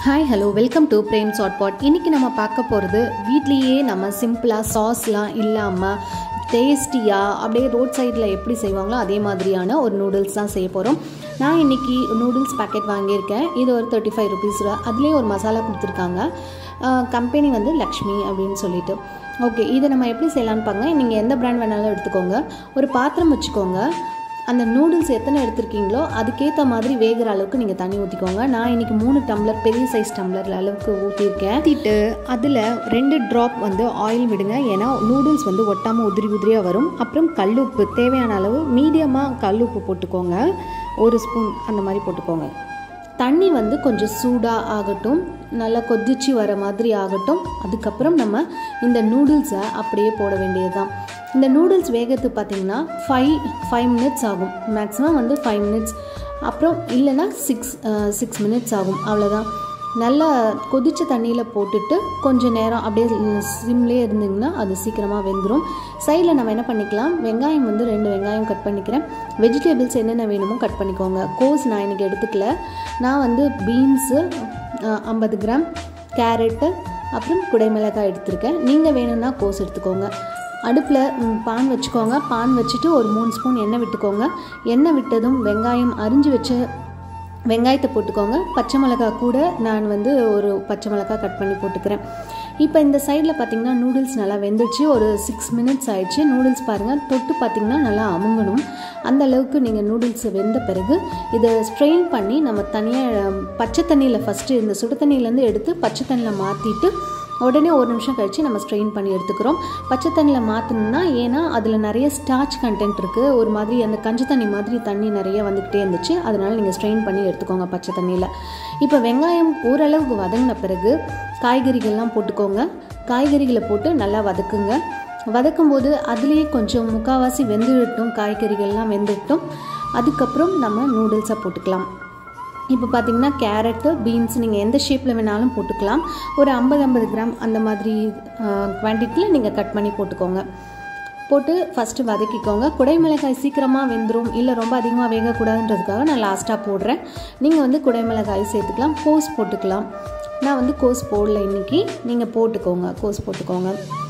hi hello welcome to Prem chat pot இன்றைக்கி நம்ம பார்க்க போகிறது வீட்லேயே நம்ம சிம்பிளாக சாஸ்லாம் இல்லாமல் டேஸ்டியாக அப்படியே ரோட் சைடில் எப்படி செய்வாங்களோ அதே மாதிரியான ஒரு நூடுல்ஸ் தான் செய்ய போகிறோம் நான் இன்றைக்கி நூடுல்ஸ் பேக்கெட் வாங்கியிருக்கேன் இது ஒரு தேர்ட்டி ஃபைவ் ருபீஸ் அதுலேயே ஒரு மசாலா கொடுத்துருக்காங்க கம்பெனி வந்து லக்ஷ்மி அப்படின்னு சொல்லிட்டு ஓகே இதை நம்ம எப்படி செய்யலான்னு பாருங்க நீங்கள் எந்த பிராண்ட் வேணாலும் எடுத்துக்கோங்க ஒரு பாத்திரம் வச்சுக்கோங்க அந்த நூடுல்ஸ் எத்தனை எடுத்திருக்கீங்களோ அதுக்கேற்ற மாதிரி வேகிற அளவுக்கு நீங்கள் தண்ணி ஊற்றிக்கோங்க நான் இன்றைக்கி மூணு டம்ளர் பெரிய சைஸ் டம்ளர் அளவுக்கு ஊற்றிருக்கேன் ஊற்றிட்டு அதில் ரெண்டு ட்ராப் வந்து ஆயில் விடுங்க ஏன்னா நூடுல்ஸ் வந்து ஒட்டாமல் உதிரி உதிரியாக வரும் அப்புறம் கல்லுப்பு தேவையான அளவு மீடியமாக கல்லுப்பு போட்டுக்கோங்க ஒரு ஸ்பூன் அந்த மாதிரி போட்டுக்கோங்க தண்ணி வந்து கொஞ்சம் சூடாக ஆகட்டும் நல்லா கொதிச்சு வர மாதிரி ஆகட்டும் அதுக்கப்புறம் நம்ம இந்த நூடுல்ஸை அப்படியே போட வேண்டியது தான் இந்த நூடுல்ஸ் வேகத்துக்கு பார்த்திங்கன்னா ஃபைவ் ஃபைவ் மினிட்ஸ் ஆகும் மேக்ஸிமம் வந்து ஃபைவ் மினிட்ஸ் அப்புறம் இல்லைன்னா சிக்ஸ் சிக்ஸ் மினிட்ஸ் ஆகும் அவ்வளோதான் நல்லா கொதிச்ச தண்ணியில் போட்டுட்டு கொஞ்சம் நேரம் அப்படியே சிம்லேயே இருந்தீங்கன்னா அது சீக்கிரமாக வெந்துடும் சைடில் நம்ம என்ன பண்ணிக்கலாம் வெங்காயம் வந்து ரெண்டு வெங்காயம் கட் பண்ணிக்கிறேன் வெஜிடபிள்ஸ் என்னென்ன வேணுமோ கட் பண்ணிக்கோங்க கோஸ் நான் இன்றைக்கி எடுத்துக்கல நான் வந்து பீன்ஸு ஐம்பது கிராம் கேரட்டு அப்புறம் குடைமிளகாய் எடுத்திருக்கேன் நீங்கள் வேணும்னா கோஸ் எடுத்துக்கோங்க அடுப்பில் பான் வச்சுக்கோங்க பான் வச்சுட்டு ஒரு மூணு ஸ்பூன் எண்ணெய் விட்டுக்கோங்க எண்ணெய் விட்டதும் வெங்காயம் அரிஞ்சு வச்ச வெங்காயத்தை போட்டுக்கோங்க பச்சை மிளகா கூட நான் வந்து ஒரு பச்சை மிளகா கட் பண்ணி போட்டுக்கிறேன் இப்போ இந்த சைடில் பார்த்தீங்கன்னா நூடுல்ஸ் நல்லா வெந்துடுச்சு ஒரு சிக்ஸ் மினிட்ஸ் ஆயிடுச்சு நூடுல்ஸ் பாருங்கள் தொட்டு பார்த்தீங்கன்னா நல்லா அமுங்கணும் அந்த அளவுக்கு நீங்கள் நூடுல்ஸ் வெந்த பிறகு இதை ஸ்ட்ரெயின் பண்ணி நம்ம தனியாக பச்சை தண்ணியில் ஃபஸ்ட்டு இந்த சுடு தண்ணியிலேருந்து எடுத்து பச்சை தண்ணியில் மாற்றிட்டு உடனே ஒரு நிமிஷம் கழித்து நம்ம ஸ்ட்ரெயின் பண்ணி எடுத்துக்கிறோம் பச்சை தண்ணியில் மாற்றணும்னா ஏன்னா அதில் நிறைய ஸ்டார்ச் கண்டென்ட் இருக்குது ஒரு மாதிரி அந்த கஞ்சி தண்ணி மாதிரி தண்ணி நிறைய வந்துக்கிட்டே இருந்துச்சு அதனால் நீங்கள் ஸ்ட்ரெயின் பண்ணி எடுத்துக்கோங்க பச்சை தண்ணியில் இப்போ வெங்காயம் ஓரளவுக்கு வதங்கின பிறகு காய்கறிகள்லாம் போட்டுக்கோங்க காய்கறிகளை போட்டு நல்லா வதக்குங்க வதக்கும்போது அதுலேயே கொஞ்சம் முக்கால்வாசி வெந்துவிட்டும் காய்கறிகள்லாம் வெந்துவிட்டும் அதுக்கப்புறம் நம்ம நூடுல்ஸை போட்டுக்கலாம் இப்போ பார்த்தீங்கன்னா கேரட்டு பீன்ஸ் நீங்கள் எந்த ஷேப்பில் வேணாலும் போட்டுக்கலாம் ஒரு ஐம்பது ஐம்பது கிராம் அந்த மாதிரி குவான்டிட்டியில் நீங்கள் கட் பண்ணி போட்டுக்கோங்க போட்டு ஃபஸ்ட்டு வதக்கிக்கோங்க குடைமிளகாய் சீக்கிரமாக வெந்துடும் இல்லை ரொம்ப அதிகமாக வேகக்கூடாதுன்றதுக்காக நான் லாஸ்ட்டாக போடுறேன் நீங்கள் வந்து குடைமிளகாய் சேர்த்துக்கலாம் கோஸ் போட்டுக்கலாம் நான் வந்து கோஸ் போடல இன்றைக்கி நீங்கள் போட்டுக்கோங்க கோஸ் போட்டுக்கோங்க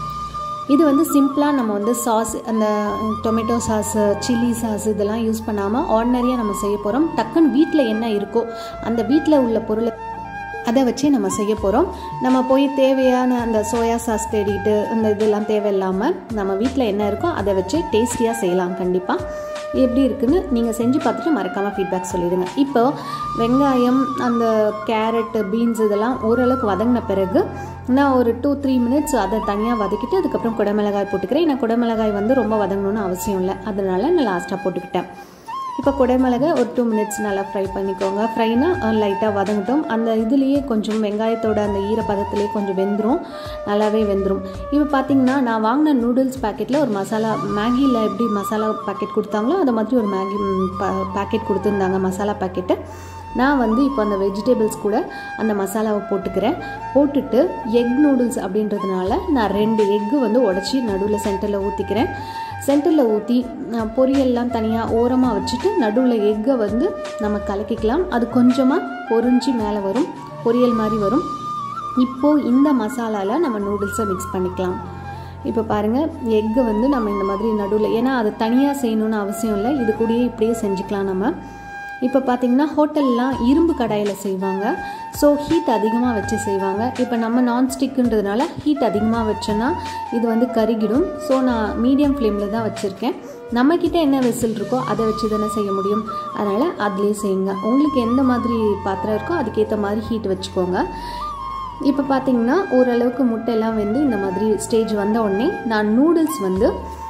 இது வந்து சிம்பிளாக நம்ம வந்து சாஸ் அந்த டொமேட்டோ சாஸு சில்லி சாஸ் இதெல்லாம் யூஸ் பண்ணாமல் ஆர்டினரியாக நம்ம செய்ய போகிறோம் டக்குன்னு வீட்டில் என்ன இருக்கோ அந்த வீட்டில் உள்ள பொருளை அதை வச்சே நம்ம செய்ய போகிறோம் நம்ம போய் தேவையான அந்த சோயா சாஸ் தேடிட்டு அந்த இதெல்லாம் தேவையில்லாமல் நம்ம வீட்டில் என்ன இருக்கோ அதை வச்சு டேஸ்டியாக செய்யலாம் கண்டிப்பாக எப்படி இருக்குன்னு நீங்கள் செஞ்சு பார்த்துட்டு மறக்காமல் ஃபீட்பேக் சொல்லிடுங்க இப்போ வெங்காயம் அந்த கேரட்டு பீன்ஸ் இதெல்லாம் ஓரளவுக்கு வதங்கின பிறகு நான் ஒரு டூ த்ரீ மினிட்ஸ் அதை தனியாக வதக்கிட்டு அதுக்கப்புறம் குடமிளகாய் போட்டுக்கிறேன் ஏன்னா குடமிளகாய் வந்து ரொம்ப வதங்கணும்னு அவசியம் இல்லை அதனால நான் லாஸ்ட்டாக போட்டுக்கிட்டேன் இப்போ குடைமிளகாய் ஒரு டூ மினிட்ஸ் நல்லா ஃப்ரை பண்ணிக்கோங்க ஃப்ரைனா லைட்டாக வதங்கட்டும் அந்த இதுலேயே கொஞ்சம் வெங்காயத்தோட அந்த ஈரப்பதத்துலேயே கொஞ்சம் வெந்துடும் நல்லாவே வெந்துடும் இப்போ பார்த்தீங்கன்னா நான் வாங்கின நூடுல்ஸ் பேக்கெட்டில் ஒரு மசாலா மேகியில் எப்படி மசாலா பேக்கெட் கொடுத்தாங்களோ அது மாதிரி ஒரு மேகி பேக்கெட் கொடுத்துருந்தாங்க மசாலா பேக்கெட்டு நான் வந்து இப்போ அந்த வெஜிடபிள்ஸ் கூட அந்த மசாலாவை போட்டுக்கிறேன் போட்டுட்டு எக் நூடுல்ஸ் அப்படின்றதுனால நான் ரெண்டு எக்கு வந்து உடச்சி நடுவில் சென்டரில் ஊற்றிக்கிறேன் சென்டரில் ஊற்றி பொரியல்லாம் தனியாக ஓரமாக வச்சுட்டு நடுவில் எக்கை வந்து நம்ம கலக்கிக்கலாம் அது கொஞ்சமாக பொறிஞ்சி மேலே வரும் பொரியல் மாதிரி வரும் இப்போது இந்த மசாலாவில் நம்ம நூடுல்ஸை மிக்ஸ் பண்ணிக்கலாம் இப்போ பாருங்கள் எக்கு வந்து நம்ம இந்த மாதிரி நடுவில் ஏன்னா அது தனியாக செய்யணுன்னு அவசியம் இல்லை இது கூடயே இப்படியே செஞ்சுக்கலாம் நம்ம இப்போ பார்த்திங்கன்னா ஹோட்டல்லாம் இரும்பு கடாயில் செய்வாங்க ஸோ ஹீட் அதிகமாக வச்சு செய்வாங்க இப்போ நம்ம நான்ஸ்டிக்குன்றதுனால ஹீட் அதிகமாக வச்சோன்னா இது வந்து கருகிடும் ஸோ நான் மீடியம் ஃப்ளேமில் தான் வச்சுருக்கேன் நம்மக்கிட்ட என்ன வெசில் இருக்கோ அதை வச்சு தானே செய்ய முடியும் அதனால் அதுலேயே செய்யுங்க உங்களுக்கு எந்த மாதிரி பாத்திரம் இருக்கோ அதுக்கேற்ற மாதிரி ஹீட் வச்சுக்கோங்க இப்போ பார்த்தீங்கன்னா ஓரளவுக்கு முட்டையெல்லாம் வந்து இந்த மாதிரி ஸ்டேஜ் வந்த உடனே நான் நூடுல்ஸ் வந்து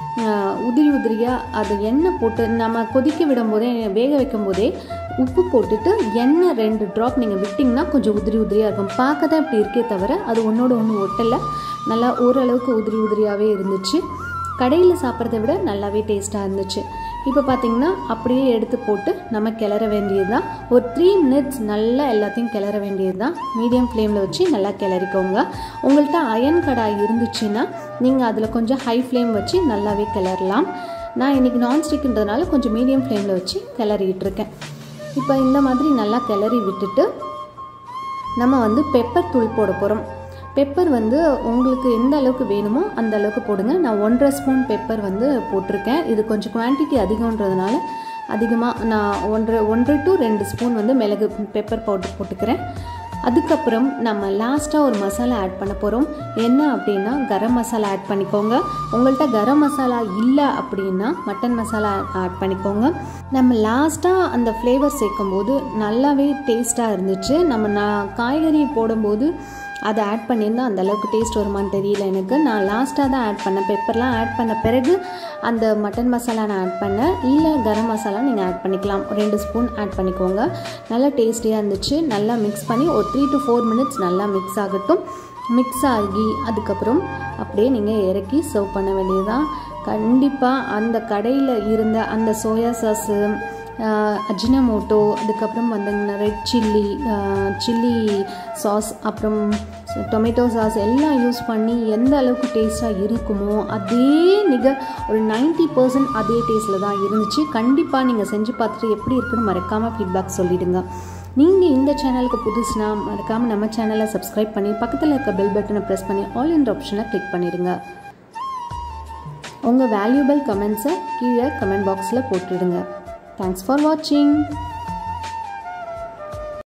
உதிரி உதிரியாக அது எண்ணெய் போட்டு நம்ம கொதிக்க விடும்போதே வேக வைக்கும் போதே உப்பு போட்டுட்டு எண்ணெய் ரெண்டு ட்ராப் நீங்கள் விட்டிங்கன்னா கொஞ்சம் உதிரி உதிரியாக இருக்கும் பார்க்க தான் இப்படி இருக்கே தவிர அது ஒன்றோட ஒன்று ஒட்டலை நல்லா ஓரளவுக்கு உதிரி உதிரியாகவே இருந்துச்சு கடையில் சாப்பிட்றத விட நல்லாவே டேஸ்ட்டாக இருந்துச்சு இப்போ பார்த்தீங்கன்னா அப்படியே எடுத்து போட்டு நம்ம கிளற வேண்டியது தான் ஒரு த்ரீ மினிட்ஸ் நல்லா எல்லாத்தையும் கிளற வேண்டியது தான் மீடியம் ஃப்ளேமில் வச்சு நல்லா கிளறிக்கோங்க உங்கள்கிட்ட அயன் கடாய் இருந்துச்சுன்னா நீங்கள் அதில் கொஞ்சம் ஹை ஃப்ளேம் வச்சு நல்லாவே கிளறலாம் நான் இன்றைக்கி நான்ஸ்டிக்ன்றதுனால கொஞ்சம் மீடியம் ஃப்ளேமில் வச்சு கிளறிக்கிட்டு இருக்கேன் இப்போ இந்த மாதிரி நல்லா கிளறி விட்டுட்டு நம்ம வந்து பெப்பர் தூள் போட போகிறோம் பெப்பர் வந்து உங்களுக்கு எந்த அளவுக்கு வேணுமோ அந்த அளவுக்கு போடுங்க நான் ஒன்றரை ஸ்பூன் பெப்பர் வந்து போட்டிருக்கேன் இது கொஞ்சம் குவான்டிட்டி அதிகன்றதுனால அதிகமாக நான் ஒன்றரை ஒன்றரை டு ரெண்டு ஸ்பூன் வந்து மிளகு பெப்பர் பவுடர் போட்டுக்கிறேன் அதுக்கப்புறம் நம்ம லாஸ்ட்டாக ஒரு மசாலா ஆட் பண்ண போகிறோம் என்ன அப்படின்னா கரம் மசாலா ஆட் பண்ணிக்கோங்க உங்கள்கிட்ட கரம் மசாலா இல்லை அப்படின்னா மட்டன் மசாலா ஆட் பண்ணிக்கோங்க நம்ம லாஸ்ட்டாக அந்த ஃப்ளேவர் சேர்க்கும்போது நல்லாவே டேஸ்ட்டாக இருந்துச்சு நம்ம நான் காய்கறி போடும்போது அதை ஆட் பண்ணியிருந்தால் அந்த அளவுக்கு டேஸ்ட் வருமான்னு தெரியல எனக்கு நான் லாஸ்ட்டாக தான் ஆட் பண்ணேன் பெப்பர்லாம் ஆட் பண்ண பிறகு அந்த மட்டன் மசாலா நான் ஆட் பண்ணேன் இல்லை கரம் மசாலா நீங்கள் ஆட் பண்ணிக்கலாம் ரெண்டு ஸ்பூன் ஆட் பண்ணிக்கோங்க நல்லா டேஸ்டியாக இருந்துச்சு நல்லா மிக்ஸ் பண்ணி ஒரு த்ரீ டு ஃபோர் மினிட்ஸ் நல்லா மிக்ஸ் ஆகட்டும் மிக்ஸ் ஆகி அதுக்கப்புறம் அப்படியே நீங்கள் இறக்கி சர்வ் பண்ண வேண்டியதுதான் கண்டிப்பாக அந்த கடையில் இருந்த அந்த சோயா சாஸு அஜினமோட்டோ அதுக்கப்புறம் வந்துங்கன்னா ரெட் சில்லி சில்லி சாஸ் அப்புறம் டொமேட்டோ சாஸ் எல்லாம் யூஸ் பண்ணி எந்த அளவுக்கு டேஸ்ட்டாக இருக்குமோ அதே நிகர் ஒரு நைன்ட்டி பர்சன்ட் அதே டேஸ்ட்டில் தான் இருந்துச்சு கண்டிப்பாக நீங்கள் செஞ்சு பார்த்துட்டு எப்படி இருக்குன்னு மறக்காமல் ஃபீட்பேக் சொல்லிவிடுங்க நீங்கள் இந்த சேனலுக்கு புதுசுனா மறக்காமல் நம்ம சேனலை சப்ஸ்கிரைப் பண்ணி பக்கத்தில் இருக்க பெல் பட்டனை ப்ரெஸ் பண்ணி ஆல் என்ற ஆப்ஷனை கிளிக் பண்ணிடுங்க உங்கள் வேல்யூபிள் கமெண்ட்ஸை கீழே கமெண்ட் பாக்ஸில் போட்டுடுங்க தேங்க்ஸ் ஃபார் வாட்சிங்